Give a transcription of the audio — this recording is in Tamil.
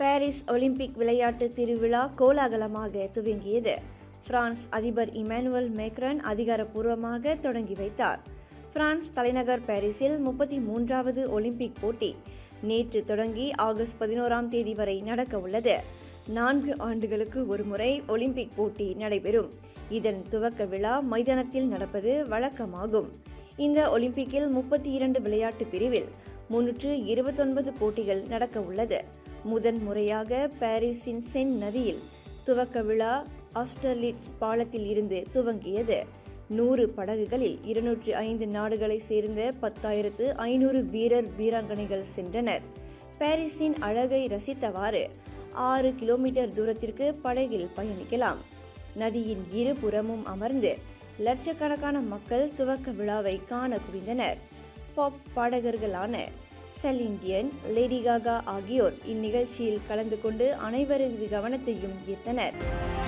பாரிஸ் ஒலிம்பிக் விளையாட்டு திருவிழா கோலாகலமாக துவங்கியது பிரான்ஸ் அதிபர் இமானுவல் மேக்ரன் அதிகாரப்பூர்வமாக தொடங்கி வைத்தார் பிரான்ஸ் தலைநகர் பாரிஸில் முப்பத்தி மூன்றாவது ஒலிம்பிக் போட்டி நேற்று தொடங்கி ஆகஸ்ட் பதினோராம் தேதி வரை நடக்க உள்ளது நான்கு ஆண்டுகளுக்கு ஒருமுறை ஒலிம்பிக் போட்டி நடைபெறும் இதன் துவக்க விழா மைதானத்தில் நடப்பது வழக்கமாகும் இந்த ஒலிம்பிக்கில் முப்பத்தி இரண்டு விளையாட்டு பிரிவில் முன்னூற்று இருபத்தொன்பது போட்டிகள் நடக்க உள்ளது முதன் முறையாக பாரிஸின் சென் நதியில் துவக்க விழா ஆஸ்டர்லிட்ஸ் பாலத்தில் இருந்து துவங்கியது நூறு படகுகளில் இருநூற்றி ஐந்து நாடுகளைச் சேர்ந்த பத்தாயிரத்து ஐநூறு வீரர் வீராங்கனைகள் சென்றனர் பாரிஸின் அழகை ரசித்தவாறு ஆறு கிலோமீட்டர் தூரத்திற்கு படகில் பயணிக்கலாம் நதியின் இரு புறமும் அமர்ந்து லட்சக்கணக்கான மக்கள் துவக்க விழாவை காண குவிந்தனர் பாப் பாடகர்களான செலிண்டியன் லேடி காகா ஆகியோர் இந்நிகழ்ச்சியில் கலந்து கொண்டு அனைவரது கவனத்தையும் ஈர்த்தனர்